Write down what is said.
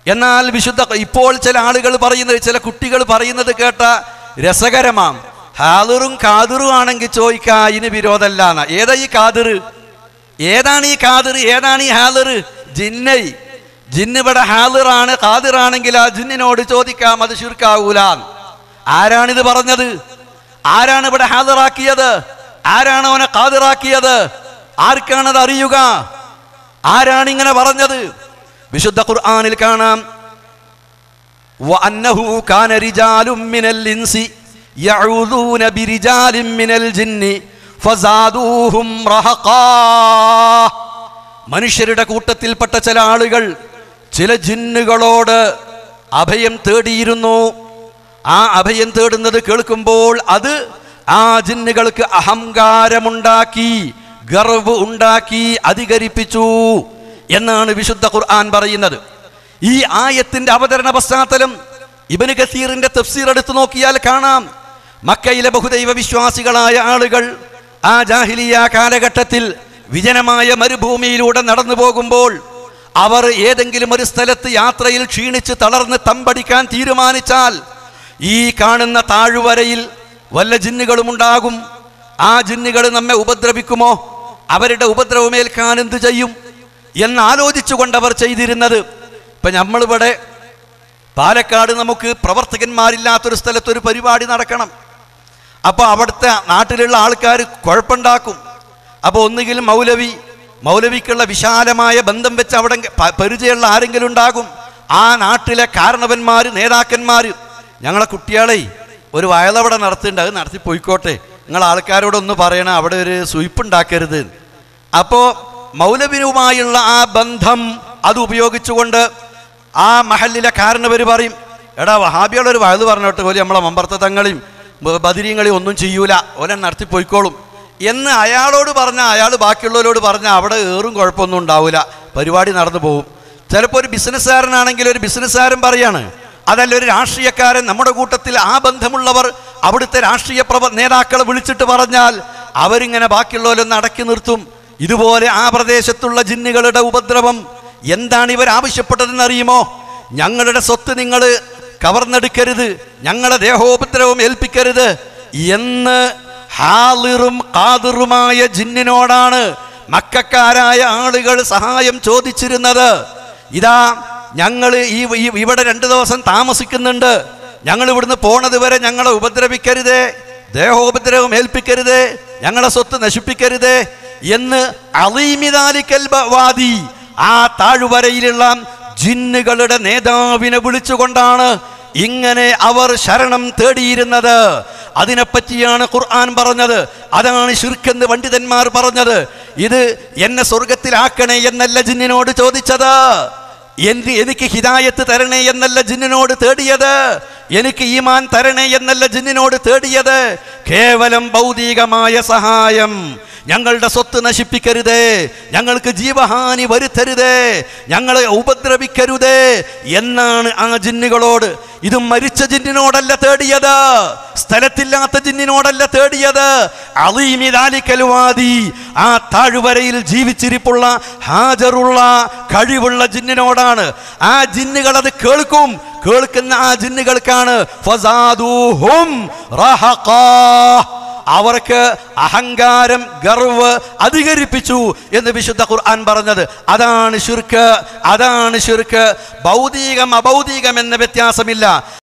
എന്നാൽ വിശുദ്ധ ഇപ്പോൾ ചില ആളുകൾ പറയുന്നത് ചില കുട്ടികൾ പറയുന്നത് കേട്ട രസകരമാം ഹാദിറും കാതിറും ആണെങ്കിൽ ചോദിക്കാ ഇതിന് വിരോധമല്ല ഏതാ ഈ കാതിറ് ഏതാണ് ഈ കാതിർ ഏതാണ് ഈ ഹാദിർ ജിന്നൈ ജിന്ന് ഇവിടെ ഹാദിറാണ് കാതിറാണെങ്കിൽ ആ ജിന്നിനോട് ചോദിക്കാം അത് ശിർക്കാവൂല ആരാണിത് പറഞ്ഞത് ആരാണ് ഇവിടെ ഹാദിറാക്കിയത് ആരാണ് അവനെ കാതിറാക്കിയത് ആർക്കാണത് അറിയുക ആരാണ് ഇങ്ങനെ പറഞ്ഞത് വിശുദ്ധ ഖുർആനിൽ കാണാം وأنه كان رجال من الإنس يعوذون برجال من الجن فزادوهم رهقا മനുഷ്യരുടെ കൂട്ടത്തിൽപ്പെട്ട ചില ആളുകൾ ചില ജിന്നുകളോട് അഭയം തേടിയിരുന്നു ആ അഭയം തേടുന്നത് കേൾക്കുമ്പോൾ അത് ആ ജിന്നുകൾക്ക് അഹങ്കാരമുണ്ടാക്കി ഗർവ് ഉണ്ടാക്കി അധികരിപ്പിച്ചു എന്നാണ് വിശുദ്ധ ഖുർആൻ പറയുന്നത് ഈ ആയത്തിന്റെ അവതരണ പശ്ചാത്തലം ഇബന് കസീറിന്റെ തഫ്സീർ എടുത്തു നോക്കിയാൽ കാണാം മക്കയിലെ ബഹുദൈവ വിശ്വാസികളായ ആളുകൾ ആ ജാഹിലിയ കാലഘട്ടത്തിൽ വിജനമായ മരുഭൂമിയിലൂടെ നടന്നു പോകുമ്പോൾ അവർ ഏതെങ്കിലും ഒരു സ്ഥലത്ത് യാത്രയിൽ ക്ഷീണിച്ച് തളർന്ന് തമ്പടിക്കാൻ തീരുമാനിച്ചാൽ ഈ കാണുന്ന താഴ്വരയിൽ വല്ല ജിന്നുകളും ഉണ്ടാകും ആ ജിന്നുകൾ നമ്മെ ഉപദ്രവിക്കുമോ അവരുടെ ഉപദ്രവമേൽക്കാൻ എന്ത് ചെയ്യും എന്നാലോചിച്ചുകൊണ്ട് അവർ ചെയ്തിരുന്നത് ഇപ്പൊ നമ്മളിവിടെ പാലക്കാട് നമുക്ക് പ്രവർത്തകന്മാരില്ലാത്തൊരു സ്ഥലത്ത് ഒരു പരിപാടി നടക്കണം അപ്പോൾ അവിടുത്തെ നാട്ടിലുള്ള ആൾക്കാർ കുഴപ്പമുണ്ടാക്കും അപ്പോൾ ഒന്നുകിൽ മൗലവി മൗലവിക്കുള്ള വിശാലമായ ബന്ധം വെച്ച് അവിടെ പ- പരിചയമുള്ള ആരെങ്കിലും ഉണ്ടാകും ആ നാട്ടിലെ കാരണവന്മാർ നേതാക്കന്മാർ ഞങ്ങളെ കുട്ടികളെ ഒരു വയലവിടെ നടത്തുന്നുണ്ട് അത് നടത്തി പോയിക്കോട്ടെ നിങ്ങൾ ആൾക്കാരോടൊന്ന് പറയണം അവിടെ ഒരു സുയിപ്പുണ്ടാക്കരുത് അപ്പോൾ മൗലവിനുമായുള്ള ആ ബന്ധം അത് ഉപയോഗിച്ചുകൊണ്ട് ആ മഹലിലെ കാരണവർ പറയും എടാ വഹാബികളൊരു വയത് പറഞ്ഞോട്ടെ പോലെ നമ്മളെ മമ്പർത്ത തങ്ങളെയും ബ- ബദിരീങ്ങളെയും ഒന്നും ചെയ്യൂല ഓലെ നടത്തി പോയിക്കോളും എന്ന് അയാളോട് പറഞ്ഞാൽ അയാൾ ബാക്കിയുള്ളവരോട് പറഞ്ഞാൽ അവിടെ ഏറും കുഴപ്പമൊന്നും ഉണ്ടാവില്ല പരിപാടി നടന്നു പോകും ചിലപ്പോൾ ഒരു ബിസിനസ്സുകാരനാണെങ്കിൽ ഒരു ബിസിനസ്സുകാരൻ പറയാണ് അതല്ല ഒരു രാഷ്ട്രീയക്കാരൻ നമ്മുടെ കൂട്ടത്തിൽ ആ ബന്ധമുള്ളവർ അവിടുത്തെ രാഷ്ട്രീയ പ്രവ നേതാക്കളെ വിളിച്ചിട്ട് പറഞ്ഞാൽ അവരിങ്ങനെ ബാക്കിയുള്ളവരൊന്ന് അടക്കി നിർത്തും ഇതുപോലെ ആ പ്രദേശത്തുള്ള ജിന്നുകളുടെ ഉപദ്രവം എന്താണ് ഇവർ ആവശ്യപ്പെട്ടതെന്ന് അറിയുമോ ഞങ്ങളുടെ സ്വത്ത് നിങ്ങൾ കവർന്നെടുക്കരുത് ഞങ്ങളെ ദേഹോപദ്രവം ഏൽപ്പിക്കരുത് എന്ന് ഹാളിറും കാതിറുമായ ജിന്നിനോടാണ് മക്കാരായ ആളുകൾ സഹായം ചോദിച്ചിരുന്നത് ഇതാ ഞങ്ങൾ ഈ ഈ- ഇവിടെ രണ്ട് ദിവസം താമസിക്കുന്നുണ്ട് ഞങ്ങൾ ഇവിടുന്ന് പോണത് വരെ ഞങ്ങളെ ഉപദ്രവിക്കരുതേ ദേഹോപദ്രവം ഏൽപ്പിക്കരുതേ ഞങ്ങളെ സ്വത്ത് നശിപ്പിക്കരുതേ എന്ന് അലീമിതാലിക്കൽ വാദി ആ താഴ്വരയിലുള്ള ജിന്നുകളുടെ നേതാവിനെ വിളിച്ചുകൊണ്ടാണ് ഇങ്ങനെ അവർ ശരണം തേടിയിരുന്നത് അതിനെപ്പറ്റിയാണ് ഖുർആൻ പറഞ്ഞത് അതാണ് ശിർക്കെന്ന് പണ്ഡിതന്മാർ പറഞ്ഞത് ഇത് എന്നെ സ്വർഗത്തിലാക്കണേ എന്നല്ല ജിന്നിനോട് ചോദിച്ചത് എന്ത് എനിക്ക് ഹിദായത്ത് തരണേ എന്നല്ല ജിന്നിനോട് തേടിയത് എനിക്ക് ഈമാൻ തരണേ എന്നല്ല ജിന്നിനോട് തേടിയത് കേവലം ഭൗതികമായ സഹായം ഞങ്ങളുടെ സ്വത്ത് നശിപ്പിക്കരുതേ ഞങ്ങൾക്ക് ജീവഹാനി വരുത്തരുതേ ഞങ്ങളെ ഉപദ്രവിക്കരുതേ എന്നാണ് ആ ജിന്നുകളോട് ഇത് മരിച്ച ജിന്നിനോടല്ല തേടിയത് സ്ഥലത്തില്ലാത്ത ജിന്നിനോടല്ല തേടിയത് അലീമിതാലിക്കലുവാദി ആ താഴ്വരയിൽ ജീവിച്ചിരിപ്പുള്ള ഹാജറുള്ള കഴിവുള്ള ജിന്നിനോടാണ് ആ ജിന്നുകൾ അത് കേൾക്കും കേൾക്കുന്ന ആ ജിന്നുകൾക്കാണ് ഫസാദൂഹും റഹഖാ അവർക്ക് അഹങ്കാരം ഗർവ് അധികരിപ്പിച്ചു എന്ന് വിശുദ്ധ ഖുർആൻ പറഞ്ഞത് അതാണ് ശുർക്ക് അതാണ് ശുർക്ക് ഭൗതികം അഭൗതികം എന്ന വ്യത്യാസമില്ല